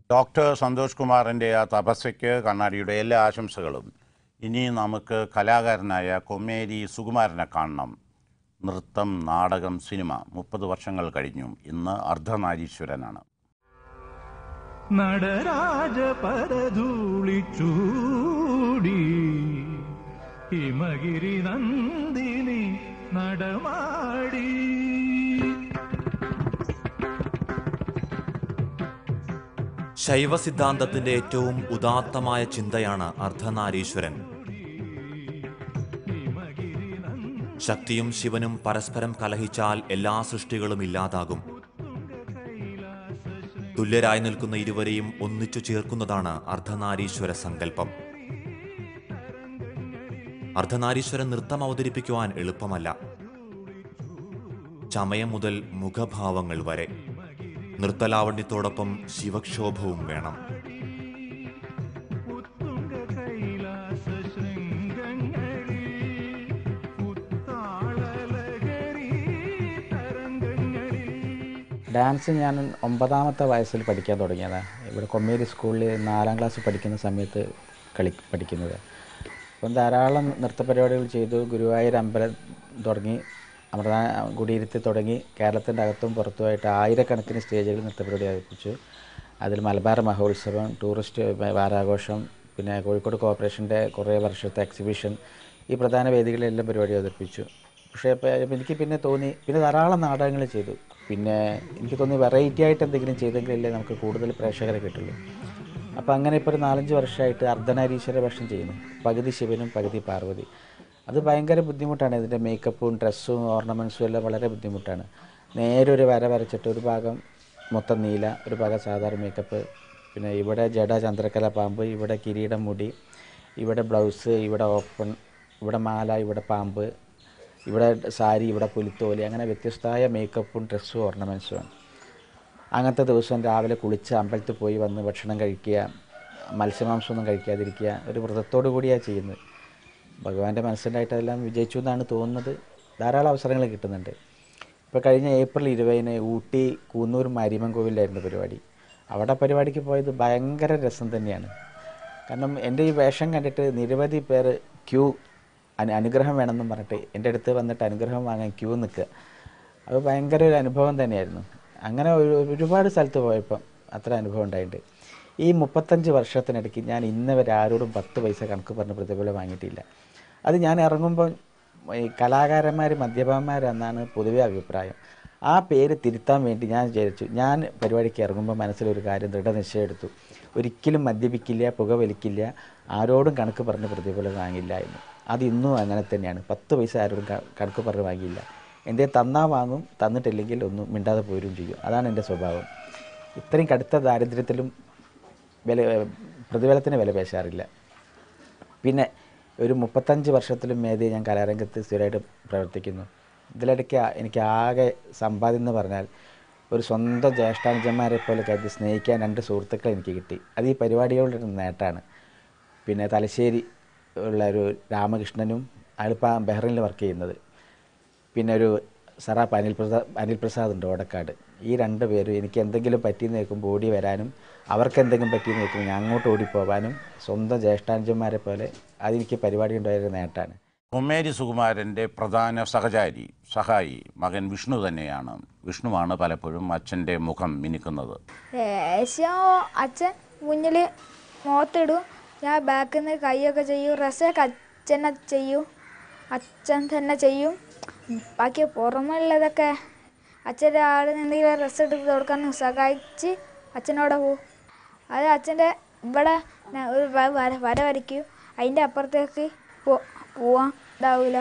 doctor Santhosh കുമാറിൻ്റെ ആ തപസ്യയ്ക്ക് കണ്ണാടിയുടെ എല്ലാ ആശംസകളും ഇനി നമുക്ക് കലാകാരനായ കൊമ്മേരി സുകുമാരനെ കാണണം നൃത്തം നാടകം സിനിമ മുപ്പത് വർഷങ്ങൾ കഴിഞ്ഞു ഇന്ന് അർദ്ധനാരീശ്വരനാണ് നടരാജ പരധൂളി ചൂടി ഹിമഗിരി നന്ദിനി നടമാടി ശൈവ സിദ്ധാന്തത്തിന്റെ ഏറ്റവും ഉദാത്തമായ ചിന്തയാണ് അർദ്ധനാരീശ്വരൻ ശക്തിയും ശിവനും പരസ്പരം കലഹിച്ചാൽ എല്ലാ സൃഷ്ടികളും ഇല്ലാതാകും തുല്യരായി നിൽക്കുന്ന ഇരുവരെയും ഒന്നിച്ചു ചേർക്കുന്നതാണ് അർദ്ധനാരീശ്വര സങ്കല്പം അർദ്ധനാരീശ്വരൻ നൃത്തം അവതരിപ്പിക്കുവാൻ എളുപ്പമല്ല ചമയം മുതൽ മുഖഭാവങ്ങൾ വരെ നൃത്തലാവണ്യത്തോടൊപ്പം ശിവക്ഷോഭവും വേണം ഉത്തുംഗ കൈലാസ ശൃംഗങ്ങളിൽ ഉത്താളലഹരി തരംഗങ്ങളിൽ ഡാൻസ് ഞാൻ ഒമ്പതാമത്തെ വയസ്സിൽ പഠിക്കാൻ തുടങ്ങിയതാണ് ഇവിടെ കൊമ്മേരി സ്കൂളിൽ നാലാം ക്ലാസ് പഠിക്കുന്ന സമയത്ത് കളി പഠിക്കുന്നത് അപ്പം ധാരാളം നൃത്ത പരിപാടികൾ ചെയ്തു ഗുരുവായൂർ അമ്പലം തുടങ്ങി അമൃത കുടിയിരുത്തി തുടങ്ങി കേരളത്തിൻ്റെ അകത്തും പുറത്തുമായിട്ട് ആയിരക്കണക്കിന് സ്റ്റേജുകളിൽ നൃത്തപരിപാടി അവതരിപ്പിച്ചു അതിൽ മലബാർ മഹോത്സവം ടൂറിസ്റ്റ് വാരാഘോഷം പിന്നെ കോഴിക്കോട് കോർപ്പറേഷൻ്റെ കുറേ വർഷത്തെ എക്സിബിഷൻ ഈ പ്രധാന വേദികളിലെല്ലാം പരിപാടി അവതരിപ്പിച്ചു പക്ഷേ ഇപ്പം എനിക്ക് പിന്നെ തോന്നി പിന്നെ ധാരാളം നാടകങ്ങൾ ചെയ്തു പിന്നെ എനിക്ക് തോന്നി വെറൈറ്റി ആയിട്ട് എന്തെങ്കിലും ചെയ്തെങ്കിലല്ലേ നമുക്ക് കൂടുതൽ പ്രേക്ഷകരെ കിട്ടുള്ളൂ അപ്പോൾ അങ്ങനെ ഇപ്പോൾ ഒരു നാലഞ്ച് വർഷമായിട്ട് അർദ്ധനാരീശ്വര വേഷം ചെയ്യുന്നു പകുതി ശിവനും പകുതി പാർവതി അത് ഭയങ്കര ബുദ്ധിമുട്ടാണ് ഇതിൻ്റെ മേക്കപ്പും ഡ്രസ്സും ഓർണമെൻറ്റ്സും എല്ലാം വളരെ ബുദ്ധിമുട്ടാണ് നേരെ ഒരു വര വരച്ചിട്ട് ഒരു ഭാഗം മൊത്തം നീല ഒരു ഭാഗം സാധാരണ മേക്കപ്പ് പിന്നെ ഇവിടെ ജഡ ചന്ദ്രകല പാമ്പ് ഇവിടെ കിരീടം മുടി ഇവിടെ ബ്ലൗസ് ഇവിടെ ഓപ്പൺ ഇവിടെ മാല ഇവിടെ പാമ്പ് ഇവിടെ സാരി ഇവിടെ പുലിത്തോലി അങ്ങനെ വ്യത്യസ്തമായ മേക്കപ്പും ഡ്രസ്സും ഓർണമെൻറ്റ്സുമാണ് അങ്ങനത്തെ ദിവസം രാവിലെ കുളിച്ച് അമ്പലത്തിൽ പോയി വന്ന് ഭക്ഷണം കഴിക്കുക മത്സ്യമാംസമൊന്നും കഴിക്കാതിരിക്കുക ഒരു വ്രതത്തോടു കൂടിയാണ് ചെയ്യുന്നത് ഭഗവാന്റെ മനസ്സിലായിട്ട് അതെല്ലാം വിജയിച്ചു എന്നാണ് തോന്നുന്നത് ധാരാളം അവസരങ്ങൾ കിട്ടുന്നുണ്ട് ഇപ്പോൾ കഴിഞ്ഞ ഏപ്രിൽ ഇരുപതിന് ഊട്ടി കൂന്നൂർ മാരിമൻ കോവിലായിരുന്നു പരിപാടി അവിടെ പരിപാടിക്ക് പോയത് ഭയങ്കര രസം തന്നെയാണ് കാരണം എൻ്റെ ഈ വേഷം കണ്ടിട്ട് നിരവധി പേർ ക്യൂ അനു അനുഗ്രഹം വേണമെന്നും പറഞ്ഞിട്ട് എൻ്റെ അടുത്ത് വന്നിട്ട് അനുഗ്രഹം വാങ്ങാൻ ക്യൂ നിൽക്കുക അത് ഭയങ്കര ഒരു അനുഭവം തന്നെയായിരുന്നു അങ്ങനെ ഒരു ഒരുപാട് സ്ഥലത്ത് പോയപ്പം അത്ര അനുഭവം ഉണ്ടായിട്ടുണ്ട് ഈ മുപ്പത്തഞ്ച് വർഷത്തിനിടയ്ക്ക് ഞാൻ ഇന്ന് വരെ ആരോടും പത്ത് പൈസ കണക്ക് പറഞ്ഞ് പ്രതിഫലം വാങ്ങിയിട്ടില്ല അത് ഞാൻ ഇറങ്ങുമ്പോൾ ഈ കലാകാരന്മാർ മദ്യപന്മാരെന്നാണ് പൊതുവെ അഭിപ്രായം ആ പേര് തിരുത്താൻ വേണ്ടി ഞാൻ വിചാരിച്ചു ഞാൻ പരിപാടിക്ക് ഇറങ്ങുമ്പോൾ മനസ്സിലൊരു കാര്യം ദൃഢനിശ്ചയം എടുത്തു ഒരിക്കലും മദ്യപിക്കില്ല പുകവലിക്കില്ല ആരോടും കണക്ക് പറഞ്ഞ് പ്രതിഫലം വാങ്ങില്ല എന്ന് അത് ഇന്നും അങ്ങനെ തന്നെയാണ് പത്ത് പൈസ ആരോടും ക- കണക്ക് പറഞ്ഞ് വാങ്ങിയില്ല എൻ്റെ തന്നാ വാങ്ങും തന്നിട്ടില്ലെങ്കിൽ ഒന്നും മിണ്ടാതെ പോരും ചെയ്യും അതാണ് എൻ്റെ സ്വഭാവം ഇത്രയും കടുത്ത ദാരിദ്ര്യത്തിലും വില പ്രതിഫലത്തിന് വില പേശാറില്ല പിന്നെ ഒരു മുപ്പത്തഞ്ച് വർഷത്തിലും മേതി ഞാൻ കലാരംഗത്ത് സ്ഥിരമായിട്ട് പ്രവർത്തിക്കുന്നു ഇതിലിടയ്ക്ക് ആ- എനിക്ക് ആകെ സമ്പാദ്യം എന്ന് പറഞ്ഞാൽ ഒരു സ്വന്തം ജ്യേഷ്ഠാനുജന്മാരെ പോലെ കരുതി സ്നേഹിക്കാൻ രണ്ട് സുഹൃത്തുക്കളെ എനിക്ക് കിട്ടി അത് ഈ പരിപാടികളുടെ ഒരു നേട്ടമാണ് പിന്നെ തലശ്ശേരി ഉള്ള ഒരു രാമകൃഷ്ണനും അയാളിപ്പോൾ ബഹ്റൈനിൽ വർക്ക് ചെയ്യുന്നത് പിന്നെ ഒരു സറാപ്പ് അനിൽ പ്രസാദ് അനിൽ പ്രസാദ് ഉണ്ട് ഓടക്കാട് ഈ രണ്ട് പേരും എനിക്ക് എന്തെങ്കിലും പറ്റിയെന്ന് കേൾക്കുമ്പോൾ ഓടി വരാനും അവർക്ക് എന്തെങ്കിലും പറ്റിയെന്ന് കേൾക്കുമ്പോൾ ഞാൻ അങ്ങോട്ട് ഓടിപ്പോവാനും സ്വന്തം ജ്യേഷ്ഠാനുജന്മാരെ പോലെ അതെനിക്ക് പരിപാടി ഉണ്ടായൊരു നേട്ടമാണ് കൊമ്മേരി സുകുമാരൻ്റെ പ്രധാന സഹചാരി സഹായി മകൻ വിഷ്ണു തന്നെയാണ് വിഷ്ണുവാണ് പലപ്പോഴും അച്ഛൻ്റെ മുഖം മിനുക്കുന്നത് ഏഷ്യ അച്ഛൻ മുന്നിൽ മുഖത്തിടും ഞാൻ ബാക്കിൽ നിന്ന് കൈയൊക്കെ ചെയ്യും റസൊക്കെ അച്ഛനെ ചെയ്യും അച്ഛൻ തന്നെ ചെയ്യും ബാക്കി പുറമെയുള്ളതൊക്കെ അച്ഛൻ്റെ ആടെ എന്തെങ്കിലും ഡ്രസ്സ് എടുത്ത് കൊടുക്കാൻ സഹായിച്ച് അച്ഛനോടെ പോവും അത് അച്ഛൻ്റെ ഇവിടെ ഞാൻ ഒരു വ- വര വര വരയ്ക്കും അതിൻ്റെ അപ്പുറത്തേക്ക് പോ പോവാൻ ഇതാവില്ല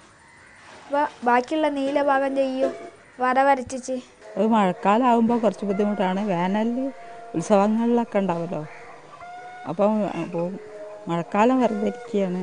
അപ്പോൾ ബാക്കിയുള്ള നീല ഭാഗം ചെയ്യും വര വരച്ചിച്ച് അത് മഴക്കാലമാകുമ്പോൾ കുറച്ച് ബുദ്ധിമുട്ടാണ് വേനലിൽ ഉത്സവങ്ങളിലൊക്കെ ഉണ്ടാവുമല്ലോ അപ്പം പോവും മഴക്കാലം വെറുതെ ഇരിക്കുകയാണ്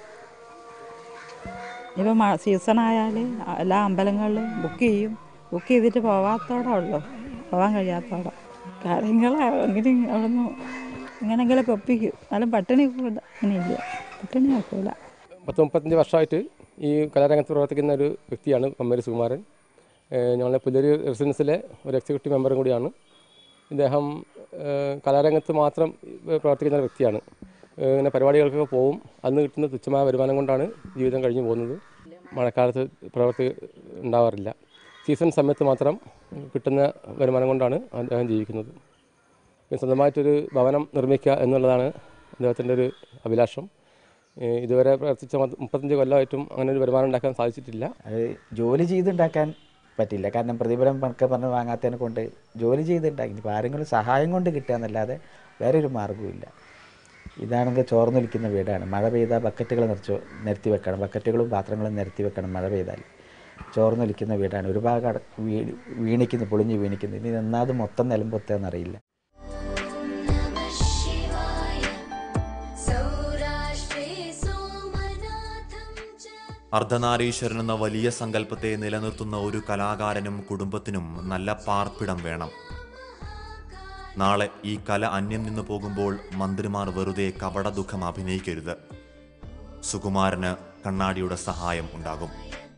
ഇപ്പം മഴ സീസണായാൽ എല്ലാ അമ്പലങ്ങളിലും ബുക്ക് ചെയ്യും ബുക്ക് ചെയ്തിട്ട് പോവാത്തോടെ ഉള്ളൂ പോകാൻ കഴിയാത്തോടെ കാര്യങ്ങൾ എങ്ങനെ അവിടെ നിന്ന് എങ്ങനെയെങ്കിലുമൊക്കെ ഒപ്പിക്കും എന്നാലും പട്ടിണി കൂടാ അങ്ങനെയില്ല പട്ടിണി ആക്കൂല പത്ത് മുപ്പത്തഞ്ച് വർഷമായിട്ട് ഈ കലാരംഗത്ത് പ്രവർത്തിക്കുന്ന ഒരു വ്യക്തിയാണ് കൊമ്മേരി സുകുമാരൻ ഏഹ് ഞങ്ങളുടെ പുല്ലൂര് റെസിഡൻസിലെ ഒരു എക്സിക്യൂട്ടീവ് മെമ്പറും കൂടിയാണ് ഇദ്ദേഹം ഏഹ്, കലാരംഗത്ത് മാത്രം ഏഹ്, പ്രവർത്തിക്കുന്ന ഒരു വ്യക്തിയാണ് ഏഹ്, ഇങ്ങനെ പരിപാടികൾക്കൊക്കെ പോവും അന്ന് കിട്ടുന്ന തുച്ഛമായ വരുമാനം കൊണ്ടാണ് ജീവിതം കഴിഞ്ഞു പോകുന്നത് മഴക്കാലത്ത് പ്രവൃത്തി ഉണ്ടാവാറില്ല സീസൺ സമയത്ത് മാത്രം കിട്ടുന്ന വരുമാനം കൊണ്ടാണ് അദ്ദേഹം ജീവിക്കുന്നത് പിന്നെ സ്വന്തമായിട്ടൊരു ഭവനം നിർമ്മിക്കുക എന്നുള്ളതാണ് അദ്ദേഹത്തിൻ്റെ ഒരു അഭിലാഷം ഏഹ്, ഇതുവരെ പ്രവർത്തിച്ച മു- മുപ്പത്തഞ്ച് കൊല്ലമായിട്ടും അങ്ങനെ ഒരു വരുമാനം ഉണ്ടാക്കാൻ സാധിച്ചിട്ടില്ല അത് ജോലി ചെയ്തുണ്ടാക്കാൻ പറ്റില്ല കാരണം പ്രതിഫലം ഒക്കെ പറഞ്ഞ് വാങ്ങാത്തതിനെ കൊണ്ട് ജോലി ചെയ്തുണ്ടാക്കി ഇപ്പോൾ ആരെങ്കിലും സഹായം കൊണ്ട് കിട്ടുക എന്നല്ലാതെ വേറെ ഒരു മാർഗ്ഗവുമില്ല ഇതാണെങ്കിൽ ചോർന്നൊലിക്കുന്ന വീടാണ് മഴ പെയ്താൽ ബക്കറ്റുകൾ നിറച്ച് നിരത്തി വെക്കണം ബക്കറ്റുകളും പാത്രങ്ങളും നിരത്തി വെക്കണം മഴ പെയ്താൽ ചോർന്നൊലിക്കുന്ന വീടാണ് ഒരു ഭാഗം അട വീ വീണിക്കുന്നു പൊളിഞ്ഞ് വീണിക്കുന്നു ഇനി എന്നാത് മൊത്തം നിലമ്പൊത്തതെന്നറിയില്ല അർദ്ധനാരീശ്വരൻ എന്ന വലിയ സങ്കല്പത്തെ നിലനിർത്തുന്ന ഒരു കലാകാരനും കുടുംബത്തിനും നല്ല പാർപ്പിടം വേണം നാളെ ഈ കല അന്യം നിന്നു പോകുമ്പോൾ മന്ത്രിമാർ വെറുതെ കപട ദുഃഖം അഭിനയിക്കരുത് സുകുമാരന് കണ്ണാടിയുടെ സഹായം ഉണ്ടാകും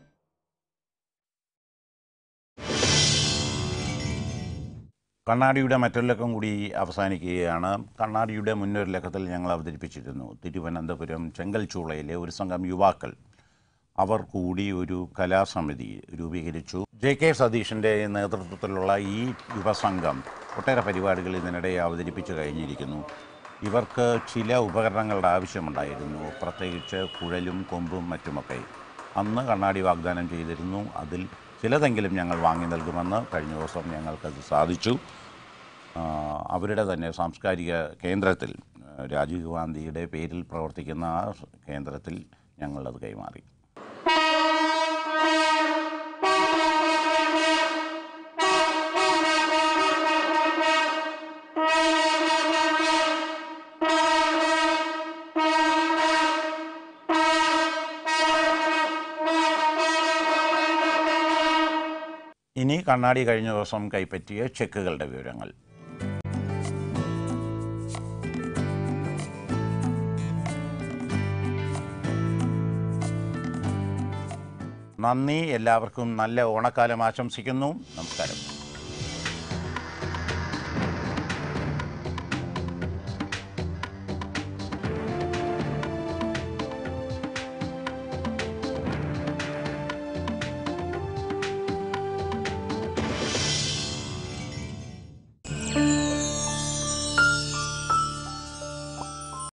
കണ്ണാടിയുടെ മറ്റൊരു ലക്കം കൂടി അവസാനിക്കുകയാണ് കണ്ണാടിയുടെ മുന്നൊരു ലക്കത്തിൽ ഞങ്ങൾ അവതരിപ്പിച്ചിരുന്നു തിരുവനന്തപുരം ചെങ്കൽച്ചൂളയിലെ ഒരു സംഘം യുവാക്കൾ അവർ കൂടി ഒരു കലാസമിതി രൂപീകരിച്ചു ജെ കെ സതീഷിൻ്റെ നേതൃത്വത്തിലുള്ള ഈ യുവസംഘം ഒട്ടേറെ പരിപാടികൾ ഇതിനിടെ അവതരിപ്പിച്ചു കഴിഞ്ഞിരിക്കുന്നു ഇവർക്ക് ചില ഉപകരണങ്ങളുടെ ആവശ്യമുണ്ടായിരുന്നു പ്രത്യേകിച്ച് കുഴലും കൊമ്പും മറ്റുമൊക്കെ അന്ന് കണ്ണാടി വാഗ്ദാനം ചെയ്തിരുന്നു അതിൽ ചിലതെങ്കിലും ഞങ്ങൾ വാങ്ങി നൽകുമെന്ന് കഴിഞ്ഞ ദിവസം ഞങ്ങൾക്കത് സാധിച്ചു ആ, അവരുടെ തന്നെ സാംസ്കാരിക കേന്ദ്രത്തിൽ ആ, രാജീവ് ഗാന്ധിയുടെ പേരിൽ പ്രവർത്തിക്കുന്ന ആ കേന്ദ്രത്തിൽ ഞങ്ങളത് കൈമാറി ഇനി കണ്ണാടി കഴിഞ്ഞ ദിവസം കൈപ്പറ്റിയ ചെക്കുകളുടെ വിവരങ്ങൾ നന്ദി എല്ലാവർക്കും നല്ല ഓണക്കാലം ആശംസിക്കുന്നു നമസ്കാരം